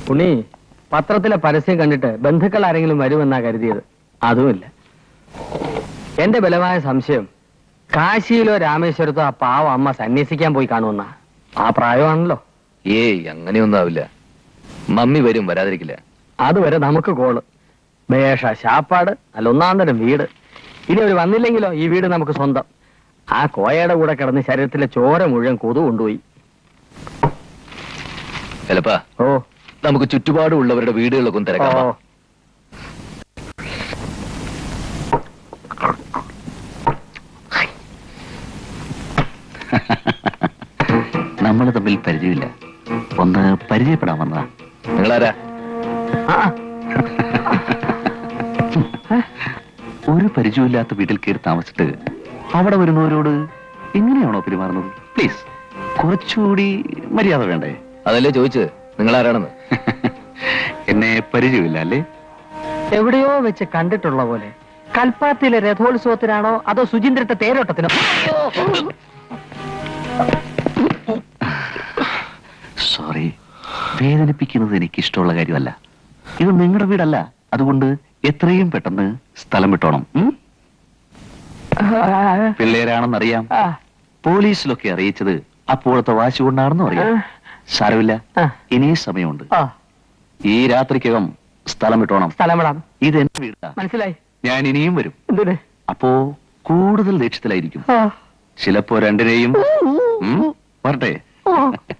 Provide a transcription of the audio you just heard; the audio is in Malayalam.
ഉണ്ണി പത്രത്തിലെ പരസ്യം കണ്ടിട്ട് ബന്ധുക്കൾ ആരെങ്കിലും വരുമെന്നാ കരുതിയത് അതുമില്ല എന്റെ ബലമായ സംശയം കാശിയിലോ രാമേശ്വരത്തോ ആ പാവ അമ്മ സന്യസിക്കാൻ പോയി കാണുമെന്നാ ആ പ്രായമാണല്ലോ ഏയ് അങ്ങനെയൊന്നും ആവില്ല മമ്മി വരും വരാതിരിക്കില്ല അതുവരെ നമുക്ക് കോള് മേഷ ശാപ്പാട് അല്ല ഒന്നാം തരം വീട് ഇനി അവർ വന്നില്ലെങ്കിലോ ഈ വീട് നമുക്ക് സ്വന്തം ആ കോയയുടെ കൂടെ കിടന്ന് ശരീരത്തിലെ ചോര മുഴുവൻ കൊതു കൊണ്ടുപോയി ചിലപ്പാ ഓ നമുക്ക് ചുറ്റുപാടുള്ളവരുടെ വീടുകളൊക്കെ ഒന്ന് ഓ തിരക്കാം നമ്മൾ തമ്മിൽ പരിചയമില്ല ഒന്ന് പരിചയപ്പെടാൻ വന്നതാ നിങ്ങളാരാ ആ, ഒരു പരിചയമില്ലാത്ത വീട്ടിൽ കയറി താമസിച്ചിട്ട് അവിടെ വരുന്നവരോട് എങ്ങനെയാണോ പെരുമാറുന്നത് പ്ലീസ് കുറച്ചുകൂടി മര്യാദ വേണ്ടേ അതല്ലേ ചോദിച്ചത് നിങ്ങളാരാണെന്ന് എന്നെ പരിചയമില്ല അല്ലേ എവിടെയോ വെച്ച് കണ്ടിട്ടുള്ള പോലെ കൽപ്പാത്തിയിലെ രഥോത്സവത്തിനാണോ അതോ സുചിന്ദ്രത്തെ തേരോട്ടത്തിനോ സോറി വേദനിപ്പിക്കുന്നത് എനിക്ക് ഇഷ്ടമുള്ള കാര്യമല്ല ഇത് നിങ്ങളുടെ വീടല്ല അതുകൊണ്ട് എത്രയും പെട്ടെന്ന് സ്ഥലം വിട്ടോണം ഉം? പിള്ളേരാണെന്നറിയാം ആ, പോലീസിലൊക്കെ അറിയിച്ചത് അപ്പോഴത്തെ വാശി കൊണ്ടാണെന്നും അറിയാം സാരമില്ല ആ, ഇനിയും സമയമുണ്ട് ആ, ഈ രാത്രിക്കകം സ്ഥലം വിട്ടോണം സ്ഥലം വിടാം ഇത് എന്റെ വീടാ മനസ്സിലായി ഞാൻ ഇനിയും വരും എന്തിന് അപ്പോ കൂടുതൽ ദേഷ്യത്തിലായിരിക്കും ആ. ചിലപ്പോ രണ്ടിനെയും ഉം, വരട്ടെ ഓ.